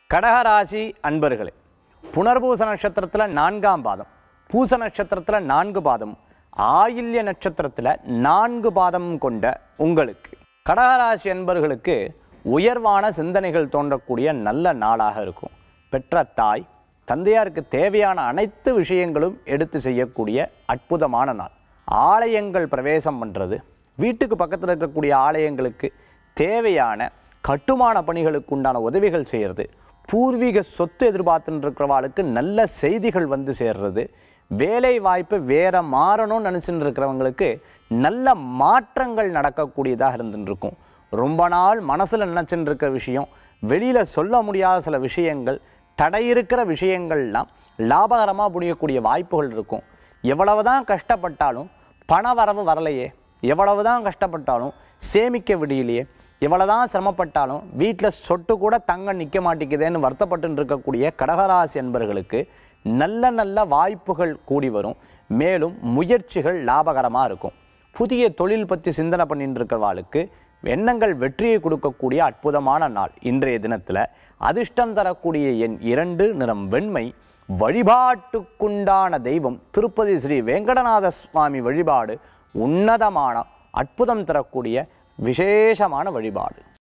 கடகராசி அன்பர்களே புனர்பூச நட்சத்திரத்தில் நான்காம் பாதம் பூச நட்சத்திரத்தில் நான்கு பாதம் ஆயில்ய நட்சத்திரத்தில் நான்கு பாதம் கொண்ட உங்களுக்கு கடகராசி அன்பர்களுக்கு உயர்வான சிந்தனைகள் தோன்றக்கூடிய நல்ல நாளாக இருக்கும் பெற்ற தாய் தந்தையாருக்கு தேவையான அனைத்து விஷயங்களும் எடுத்து செய்யக்கூடிய அற்புதமான நாள் ஆலயங்கள் பிரவேசம் பண்ணுறது வீட்டுக்கு பக்கத்தில் இருக்கக்கூடிய ஆலயங்களுக்கு தேவையான கட்டுமான பணிகளுக்கு உண்டான உதவிகள் செய்கிறது பூர்வீக சொத்து எதிர்பார்த்துட்டு இருக்கிறவாளுக்கு நல்ல செய்திகள் வந்து சேர்றது வேலை வாய்ப்பு வேற மாறணும்னு நினச்சிட்டு இருக்கிறவங்களுக்கு நல்ல மாற்றங்கள் நடக்கக்கூடியதாக இருந்துட்டு இருக்கும் ரொம்ப நாள் மனசில் நினச்சிட்டு இருக்கிற விஷயம் வெளியில் சொல்ல முடியாத சில விஷயங்கள் தடை இருக்கிற விஷயங்கள்லாம் லாபகரமாக புரியக்கூடிய வாய்ப்புகள் இருக்கும் எவ்வளவுதான் கஷ்டப்பட்டாலும் பண வரவு வரலையே எவ்வளவுதான் கஷ்டப்பட்டாலும் சேமிக்க விடியலையே எவ்வளவுதான் சிரமப்பட்டாலும் வீட்டில் சொட்டு கூட தங்க நிற்க மாட்டேங்குதேன்னு வருத்தப்பட்டு இருக்கக்கூடிய கடகராசி என்பர்களுக்கு நல்ல நல்ல வாய்ப்புகள் கூடி வரும் மேலும் முயற்சிகள் லாபகரமாக இருக்கும் புதிய தொழில் பற்றி சிந்தனை பண்ணிட்டு இருக்கிறவாளுக்கு எண்ணங்கள் வெற்றியை கொடுக்கக்கூடிய அற்புதமான நாள் இன்றைய தினத்தில் அதிர்ஷ்டம் தரக்கூடிய எண் இரண்டு நிறம் வெண்மை வழிபாட்டுக்குண்டான தெய்வம் திருப்பதி ஸ்ரீ வெங்கடநாத சுவாமி வழிபாடு உன்னதமான அற்புதம் தரக்கூடிய விசேஷமான வழிபாடு